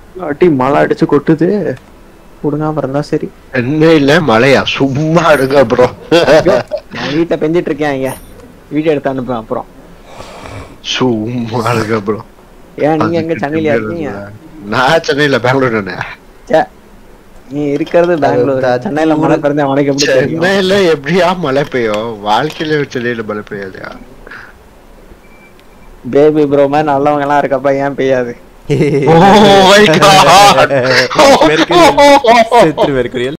அடி மழை அடிச்சு கொட்டுது விடுங்காம இருந்தா சரி என்ன இல்ல மழையா சும்மா எடுங்க ப்ரோ நான் வீட்டுல பெஞ்சிட்டு இருக்கேன் இங்க வீடியோ எடுத்து அனுப்புறேன் அப்புறம் சும்மா எடுங்க ப்ரோ ஏன் நீங்க எங்க சென்னையில இருக்கீங்க நான் சென்னையில பெங்களூர் தானே ச்சே, நீ இருக்கிறது பெங்களூர் சென்னையில மழை பிறந்த உனக்கு எப்படி தெரியும் சென்னையில எப்படியா மழை பெய்யும் வாழ்க்கையில சென்னையில மழை பெய்யாதயா பேபி ப்ரோ மாதிரி நல்லவங்க எல்லாம் இருக்கப்ப ஏன் பெய்யாது Oh my God. மெர்க்குரியல் செத்துரு மெர்க்குரியல்